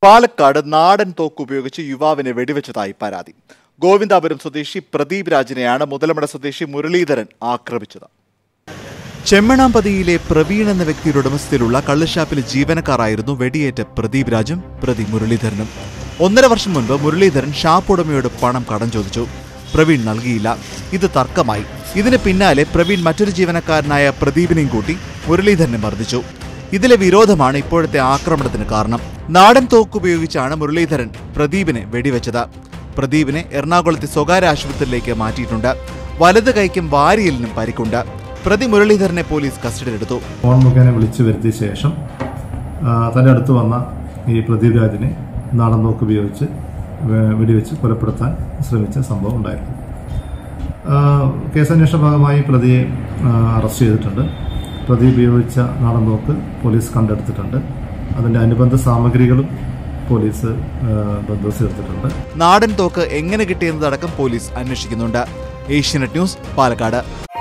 പാലക്കാട് നാടൻ തോക്ക് ഉപയോഗിച്ച് യുവാവിനെ വെടിവെച്ചതായി പരാതി ഗോവിന്ദാപുരം സ്വദേശി പ്രദീപ് രാജിനെയാണ് മുതലമട സ്വദേശി മുരളീധരൻ ആക്രമിച്ചത് ചെമ്മണാമ്പതിയിലെ പ്രവീൺ എന്ന വ്യക്തിയുടെ ഉടമസ്ഥയിലുള്ള കള്ളുഷാപ്പിലെ ജീവനക്കാരായിരുന്നു വെടിയേറ്റ പ്രദീപ് രാജും പ്രതി മുരളീധരനും ഒന്നര വർഷം മുൻപ് മുരളീധരൻ ഷാപ്പ് ഉടമയോട് പണം കടം ചോദിച്ചു പ്രവീൺ നൽകിയില്ല ഇത് തർക്കമായി ഇതിന് പിന്നാലെ പ്രവീൺ മറ്റൊരു ജീവനക്കാരനായ പ്രദീപിനെയും കൂട്ടി മുരളീധരനെ മർദ്ദിച്ചു ഇതിലെ വിരോധമാണ് ഇപ്പോഴത്തെ ആക്രമണത്തിന് കാരണം നാടൻ തോക്ക് ഉപയോഗിച്ചാണ് മുരളീധരൻ പ്രദീപിനെ വെടിവെച്ചത് പ്രദീപിനെ എറണാകുളത്തെ സ്വകാര്യ ആശുപത്രിയിലേക്ക് മാറ്റിയിട്ടുണ്ട് വലത് കൈക്കും വാരിയലിനും പരിക്കുണ്ട് പ്രതി മുരളീധരനെ പോലീസ് കസ്റ്റഡിയിലെടുത്തു ഫോൺ മുഖേന വിളിച്ചു വരുത്തിയ ശേഷം ആ, തന്റെ അടുത്ത് വന്ന ഈ പ്രദീപ് രാജിനെ നാടൻ നോക്ക് ഉപയോഗിച്ച് വെ- വെടിവെച്ച് കൊലപ്പെടുത്താൻ ശ്രമിച്ച സംഭവം ഉണ്ടായിരുന്നു ആ, കേസന്വേഷണ ഭാഗമായി പ്രതിയെ ആ, അറസ്റ്റ് ചെയ്തിട്ടുണ്ട് പ്രതി ഉപയോഗിച്ച നാടൻ നോക്ക് പോലീസ് കണ്ടെടുത്തിട്ടുണ്ട് അതിന്റെ അനുബന്ധ സാമഗ്രികളും പോലീസ് ആ, ബന്ധുവെച്ചെടുത്തിട്ടുണ്ട് നാടൻ തോക്ക് എങ്ങനെ കിട്ടിയെന്നതടക്കം പോലീസ് അന്വേഷിക്കുന്നുണ്ട് ഏഷ്യാനെറ്റ് ന്യൂസ് പാലക്കാട്